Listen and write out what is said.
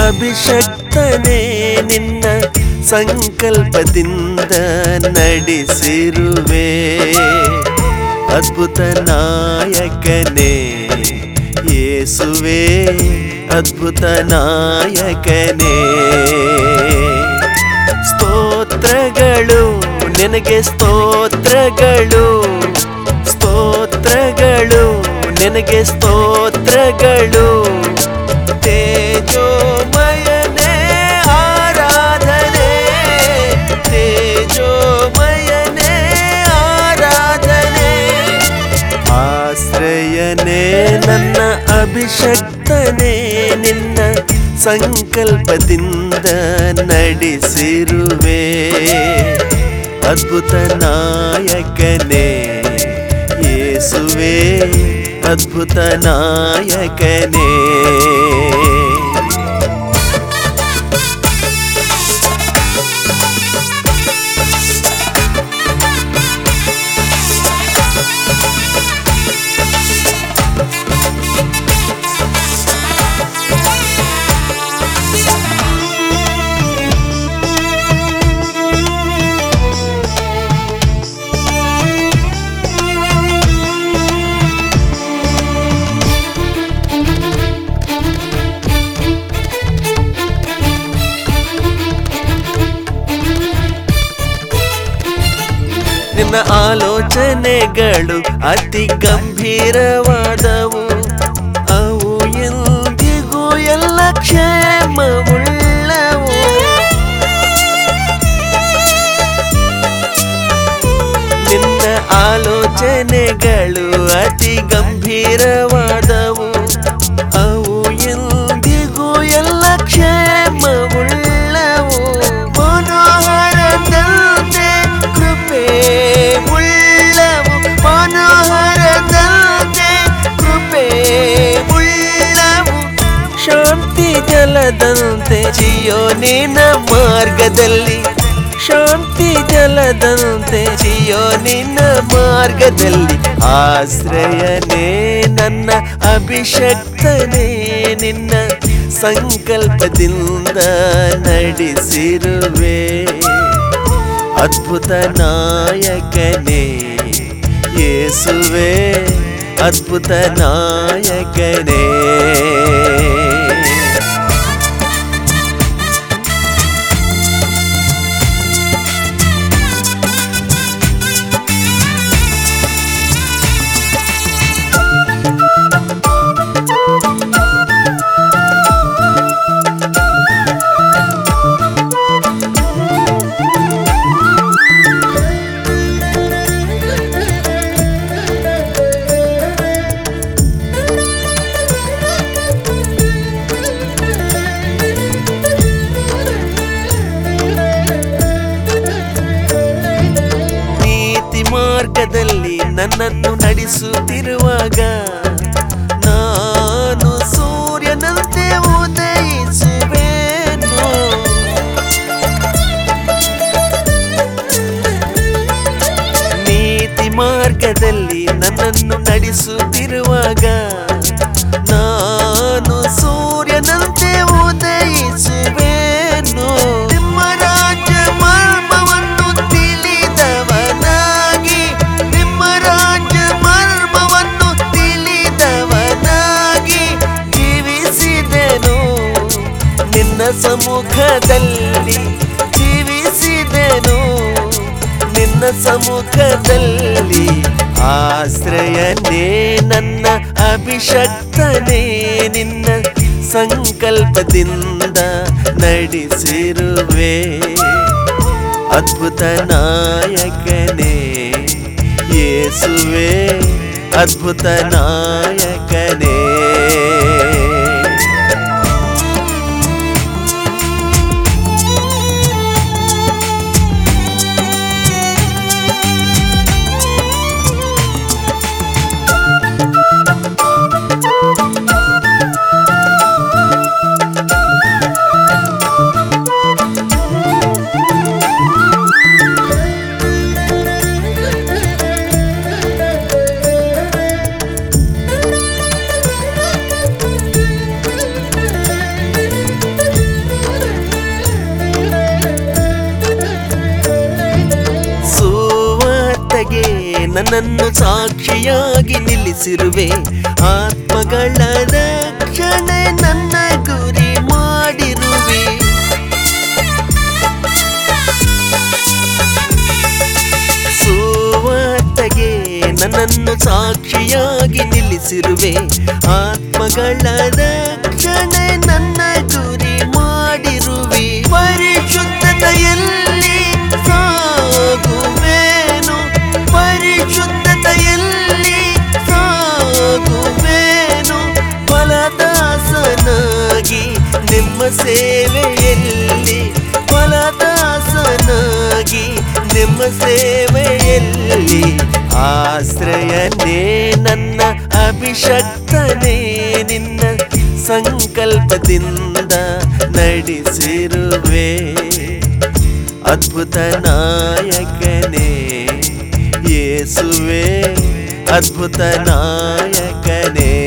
ಅಭಿಷಕ್ತನೇ ನಿನ್ನ ಸಂಕಲ್ಪದಿಂದ ನಡೆಸಿರುವೆ ಅದ್ಭುತ ನಾಯಕನೇ ಯೇಸುವೆ ಅದ್ಭುತ ನಾಯಕನೇ ಸ್ತೋತ್ರಗಳು ನಿನಗೆ ಸ್ತೋತ್ರಗಳು ಸ್ತೋತ್ರಗಳು ನಿನಗೆ ಸ್ತೋತ್ರಗಳು ತೇಜೋಮಯನೇ ಆರಾಧನೆ ತೇಜೋಮಯನೇ ಆರಾಧನೆ ಆಶ್ರಯನೇ ನನ್ನ ಅಭಿಷಕ್ತನೇ ನಿನ್ನ ಸಂಕಲ್ಪದಿಂದ ನಡೆಸಿರುವೆ ಅದ್ಭುತ ನಾಯಕನೇ ಯೇಸುವೆ ಅದ್ಭುತ ನಾಯಕನೇ ನಿನ್ನ ಆಲೋಚನೆಗಳು ಅತಿ ಗಂಭೀರವಾದವು ಅವು ಎಂದಿಗೂ ಎಲ್ಲ ಕ್ಷೇಮವುಳ್ಳವು ನಿನ್ನ ಆಲೋಚನೆಗಳು ಅತಿ ಗಂಭೀರವಾದವು ಅವು ಎಂದಿಗೂ ಎಲ್ಲ ಕ್ಷೇಮವುಳ್ಳವು ಮನೋಹರದಂತೆ ಕೃಪೆ ಉಳ್ಳವು ಮನೋಹರದಂತೆ ಕೃಪೆ ಉಳ್ಳವು ಶಾಂತಿ ಜಲದಂತೆ ಜಿಯೋನಿನ ಮಾರ್ಗದಲ್ಲಿ ಶಾಂತಿ ಜಲದಂತೆ ಜಿಯೋನಿನ ಮಾರ್ಗದಲ್ಲಿ ಆಶ್ರಯನೇ ನನ್ನ ಅಭಿಷಕ್ತನೇ ನಿನ್ನ ಸಂಕಲ್ಪದಿಂದ ನಡೆಸಿರುವೆ ಅದ್ಭುತ ನಾಯಕನೇ ಯೇಸುವೆ ಅದ್ಭುತ ನಾಯಕನೇ ನೀತಿ ಮಾರ್ಗದಲ್ಲಿ ನನ್ನನ್ನು ನಡೆಸುತ್ತಿರುವಾಗ ನಾನು ಸೂರ್ಯನಂತೆ ಉದಯಿಸುವೆನು ನೀತಿ ಮಾರ್ಗದಲ್ಲಿ ನನ್ನನ್ನು ನಡೆಸುತ್ತಿರುವಾಗ ನಾನು ಸೂರ್ಯನಂತೆ ಉದಯಿಸುವೆನು ನಿಮ್ಮ ರಾಜ್ಯ ಮರ್ಮವನ್ನು ತಿಳಿದವನಾಗಿ ನಿಮ್ಮ ರಾಜ್ಯ ಮರ್ಮವನ್ನು ತಿಳಿದವನಾಗಿ ಜೀವಿಸಿದೆನು ನಿನ್ನ ಸಮ್ಮುಖದಲ್ಲಿ ಜೀವಿಸಿದೆನು ನಿನ್ನ ಸಮ್ಮುಖದಲ್ಲಿ ಆಶ್ರಯನೇ ನನ್ನ ಅಭಿಷಕ್ತನೇ ನಿನ್ನ ಸಂಕಲ್ಪದಿಂದ ನಡೆಸಿರುವೆ ಅದ್ಭುತ ನಾಯಕನೇ ಯೇಸುವೆ ಅದ್ಭುತ ನಾಯಕನೇ ನನ್ನನ್ನು ಸಾಕ್ಷಿಯಾಗಿ ನಿಲ್ಲಿಸಿರುವೆ ಆತ್ಮಗಳ ರಕ್ಷಣೆ ನನ್ನ ಗುರಿ ಮಾಡಿರುವೆ ಸುವಾರ್ತೆಗೆ ನನ್ನನ್ನು ಸಾಕ್ಷಿಯಾಗಿ ನಿಲ್ಲಿಸಿರುವೆ ಆತ್ಮಗಳ ರಕ್ಷಣೆ ನನ್ನ ಗುರಿ ಮಾಡಿರುವೆ ಪರಿಶುದ್ಧತೆಯಲ್ಲಿ ಸಾಗುವೇನು ಪರಿಶುದ್ಧತೆಯಲ್ಲಿ ಸಾಗುವೇನು ಫಲದಾಸನಾಗಿ ನಿಮ್ಮ ಸೇವೆಯಲ್ಲಿ ಫಲದಾಸನಾಗಿ ನಿಮ್ಮ ಸೇವೆಯಲ್ಲಿ ಆಶ್ರಯನೇ ನನ್ನ ಅಭಿಷಕ್ತನೇ ನಿನ್ನ ಸಂಕಲ್ಪದಿಂದ ನಡೆಸಿರುವೆ ಅದ್ಭುತ ನಾಯಕನೇ ಯೇಸುವೆ ಅದ್ಭುತ ನಾಯಕನೇ